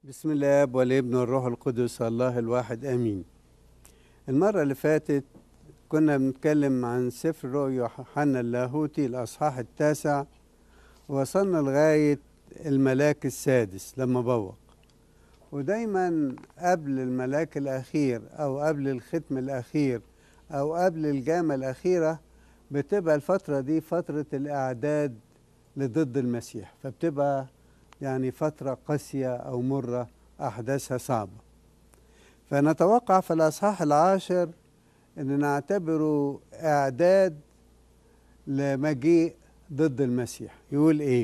بسم الله والابن والروح القدس الله الواحد امين المره اللي فاتت كنا بنتكلم عن سفر رؤيا يوحنا اللاهوتي الاصحاح التاسع وصلنا لغايه الملاك السادس لما بوق ودايما قبل الملاك الاخير او قبل الختم الاخير او قبل الجامه الاخيره بتبقى الفتره دي فتره الاعداد لضد المسيح فبتبقى يعني فترة قاسية أو مرة أحداثها صعبة فنتوقع في الأصحاح العاشر أن نعتبره إعداد لمجيء ضد المسيح يقول إيه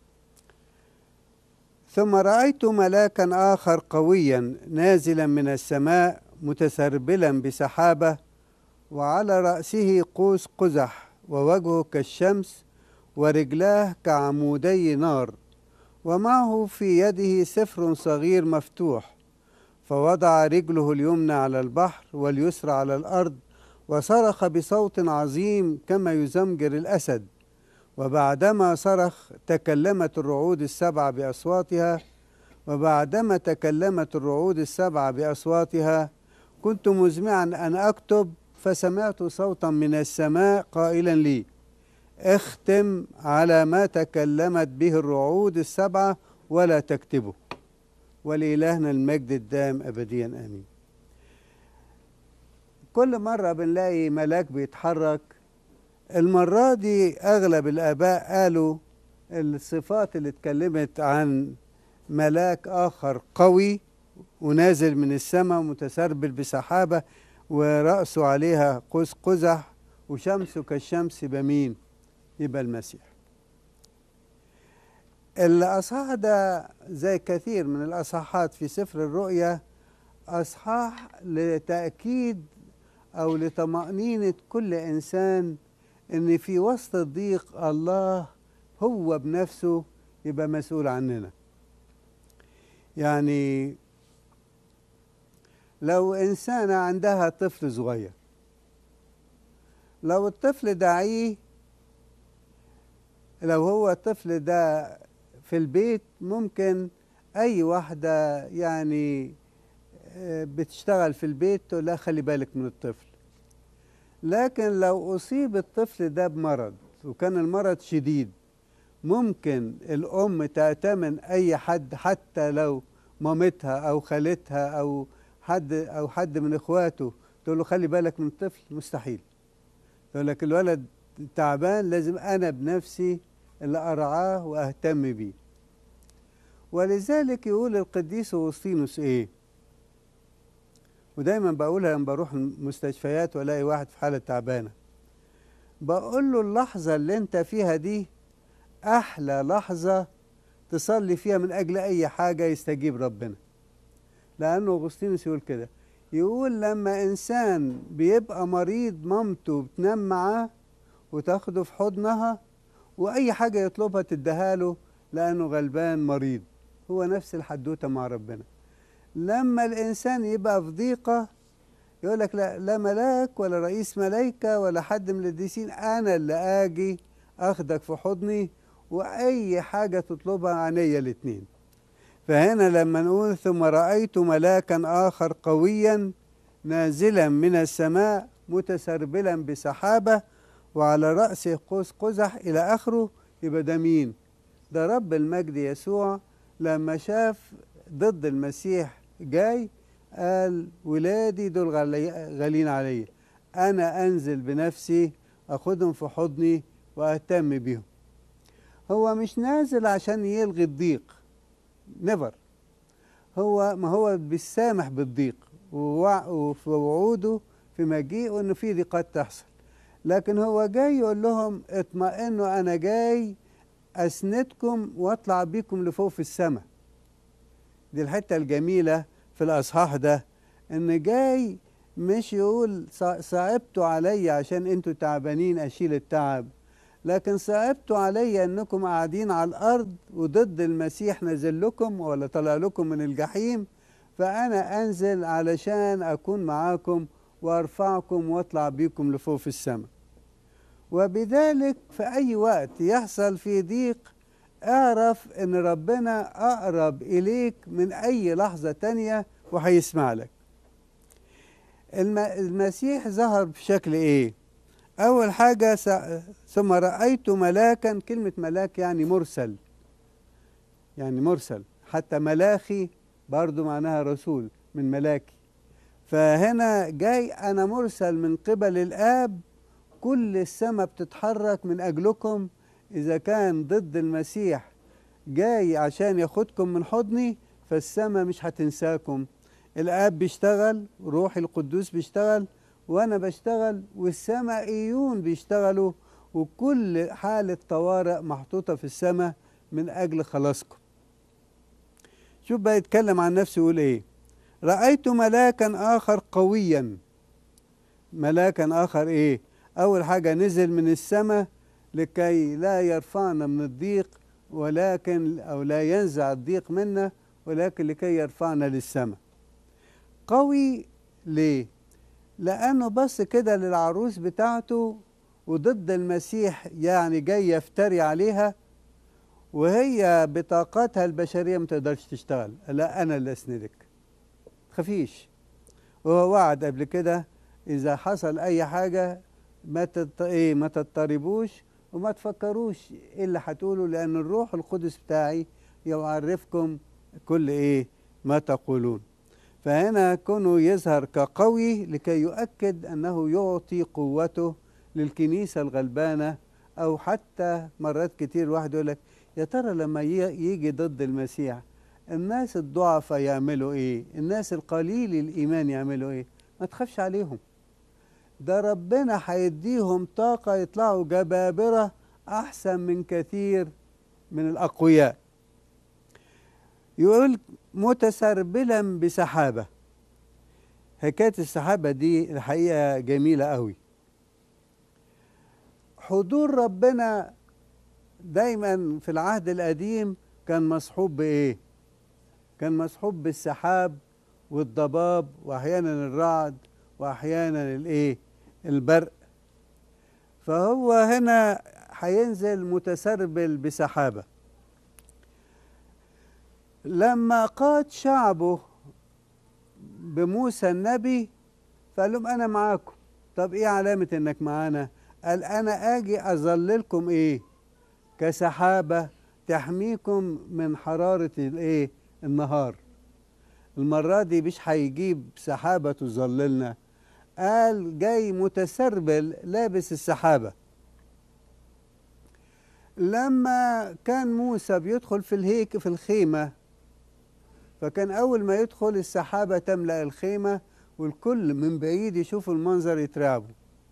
ثم رأيت ملاكا آخر قويا نازلا من السماء متسربلا بسحابة وعلى رأسه قوس قزح ووجهه كالشمس ورجلاه كعمودي نار ومعه في يده سفر صغير مفتوح فوضع رجله اليمنى على البحر واليسرى على الارض وصرخ بصوت عظيم كما يزمجر الاسد وبعدما صرخ تكلمت الرعود السبع باصواتها وبعدما تكلمت الرعود السبع باصواتها كنت مزمعا ان اكتب فسمعت صوتا من السماء قائلا لي اختم على ما تكلمت به الرعود السبعة ولا تكتبه ولإلهنا المجد الدائم أبديا آمين كل مرة بنلاقي ملاك بيتحرك المرة دي أغلب الآباء قالوا الصفات اللي اتكلمت عن ملاك آخر قوي ونازل من السماء متسربل بسحابة ورأسه عليها قوس قزح وشمسه كالشمس بمين يبقى المسيح الأصحاح ده زي كثير من الأصحاحات في سفر الرؤيا أصحاح لتأكيد أو لطمأنينة كل إنسان إن في وسط الضيق الله هو بنفسه يبقى مسؤول عننا يعني لو إنسانة عندها طفل صغير لو الطفل دعيه لو هو الطفل ده في البيت ممكن اي واحده يعني بتشتغل في البيت تقول لها خلي بالك من الطفل لكن لو اصيب الطفل ده بمرض وكان المرض شديد ممكن الام تأتمن اي حد حتى لو مامتها او خالتها او حد او حد من اخواته تقول له خلي بالك من الطفل مستحيل تقول لك الولد تعبان لازم انا بنفسي اللي ارعاه واهتم بيه ولذلك يقول القديس اغسطينوس ايه ودايما بقولها لما بروح المستشفيات والاقي واحد في حاله تعبانه بقول له اللحظه اللي انت فيها دي احلى لحظه تصلي فيها من اجل اي حاجه يستجيب ربنا لانه اغسطينوس يقول كده يقول لما انسان بيبقى مريض مامته بتنام معاه وتاخده في حضنها واي حاجه يطلبها تديها له لانه غلبان مريض هو نفس الحدوته مع ربنا لما الانسان يبقى في ضيقه يقول لك لا لا ملاك ولا رئيس ملائكه ولا حد من القديسين انا اللي اجي اخدك في حضني واي حاجه تطلبها عينيا الاثنين فهنا لما نقول ثم رايت ملاكا اخر قويا نازلا من السماء متسربلا بسحابه وعلى رأسه قوس قزح إلى آخره يبقى ده مين؟ ده رب المجد يسوع لما شاف ضد المسيح جاي قال ولادي دول غالين عليا أنا أنزل بنفسي أخدهم في حضني وأهتم بيهم هو مش نازل عشان يلغي الضيق نيفر هو ما هو بيسامح بالضيق وفي وعوده في مجيئه انه في ضيقات تحصل لكن هو جاي يقول لهم اطمئنوا انا جاي اسندكم واطلع بيكم لفوق في السماء دي الحته الجميله في الاصحاح ده ان جاي مش يقول صعبتوا عليا عشان انتوا تعبانين اشيل التعب لكن صعبتوا عليا انكم قاعدين على الارض وضد المسيح نزل لكم ولا طلع لكم من الجحيم فانا انزل علشان اكون معاكم وارفعكم واطلع بيكم لفوق في السماء وبذلك في أي وقت يحصل في ضيق اعرف ان ربنا اقرب اليك من اي لحظة تانية وهيسمع لك الم- المسيح ظهر بشكل ايه اول حاجة س... ثم رأيت ملاكا كلمة ملاك يعني مرسل يعني مرسل حتى ملاخي برضو معناها رسول من ملاكي فهنا جاي انا مرسل من قبل الاب كل السماء بتتحرك من اجلكم اذا كان ضد المسيح جاي عشان ياخدكم من حضني فالسماء مش هتنساكم الاب بيشتغل روح القدوس بيشتغل وانا بشتغل والسمائيون بيشتغلوا وكل حالة طوارئ محطوطة في السماء من اجل خلاصكم شوف بقى يتكلم عن نفسه يقول ايه رأيت ملاكا آخر قويا ملاكا آخر ايه أول حاجة نزل من السماء لكي لا يرفعنا من الضيق ولكن أو لا ينزع الضيق منا ولكن لكي يرفعنا للسماء قوي ليه لأنه بص كده للعروس بتاعته وضد المسيح يعني جاي يفتري عليها وهي بطاقتها البشرية ما تقدرش تشتغل لا أنا اللي أسندك تخافيش وهو وعد قبل كده إذا حصل أي حاجة ما تت... إيه ما تضطربوش وما تفكروش إيه اللي هتقوله لأن الروح القدس بتاعي يعرفكم كل إيه ما تقولون فهنا كونه يظهر كقوي لكي يؤكد أنه يعطي قوته للكنيسة الغلبانة أو حتى مرات كتير واحد يقول لك يا ترى لما ي- يجي ضد المسيح الناس الضعفاء يعملوا ايه الناس القليل الايمان يعملوا ايه ما تخافش عليهم ده ربنا هيديهم طاقة يطلعوا جبابرة أحسن من كثير من الأقوياء يقول متسربلا بسحابة حكاية السحابة دي الحقيقة جميلة قوي حضور ربنا دايما في العهد القديم كان مصحوب بإيه؟ كان مصحوب بالسحاب والضباب وأحيانا الرعد وأحيانا الإيه؟ البرق فهو هنا هينزل متسربل بسحابة لما قاد شعبه بموسى النبي فقال لهم أنا معاكم طب إيه علامة إنك معانا؟ قال أنا آجي أظللكم إيه؟ كسحابة تحميكم من حرارة الإيه؟ النهار المرة دي مش هيجيب سحابة تظللنا قال جاي متسربل لابس السحابة لما كان موسى بيدخل في الهيك في الخيمة فكان أول ما يدخل السحابة تملأ الخيمة والكل من بعيد يشوف المنظر يترعبوا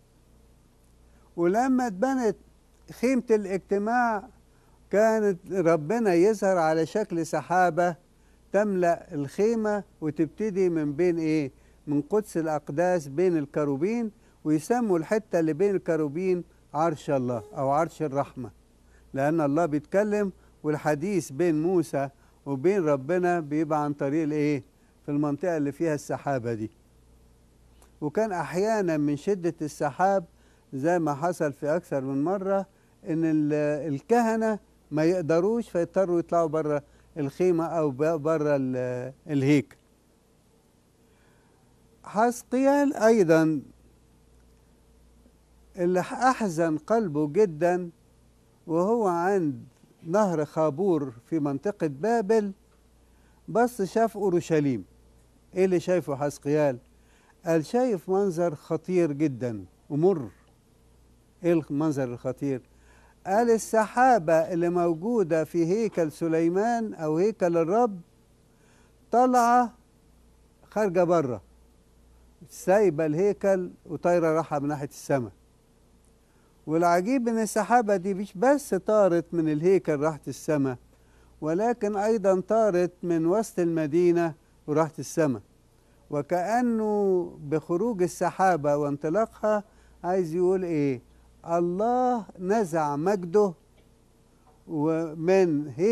ولما اتبنت خيمة الاجتماع كانت ربنا يظهر على شكل سحابة تملأ الخيمة وتبتدي من بين ايه من قدس الأقداس بين الكروبين ويسموا الحتة اللي بين الكروبين عرش الله أو عرش الرحمة لأن الله بيتكلم والحديث بين موسى وبين ربنا بيبقى عن طريق الايه في المنطقة اللي فيها السحابة دي وكان أحيانا من شدة السحاب زي ما حصل في أكثر من مرة إن ال- الكهنة ما يقدروش فيضطروا يطلعوا بره الخيمة أو بره الهيكل حسقيال أيضا اللي أحزن قلبه جدا وهو عند نهر خابور في منطقة بابل بص شاف أورشليم إيه اللي شايفه حسقيال قال شايف منظر خطير جدا ومر إيه المنظر الخطير قال السحابة اللي موجودة في هيكل سليمان أو هيكل الرب طالعة خارجة بره سايبة الهيكل وطايرة راحة من ناحية السماء والعجيب ان السحابة دي مش بس طارت من الهيكل راحت السماء ولكن ايضا طارت من وسط المدينة وراحت السماء وكأنه بخروج السحابة وانطلاقها عايز يقول ايه الله نزع مجده ومن هيكل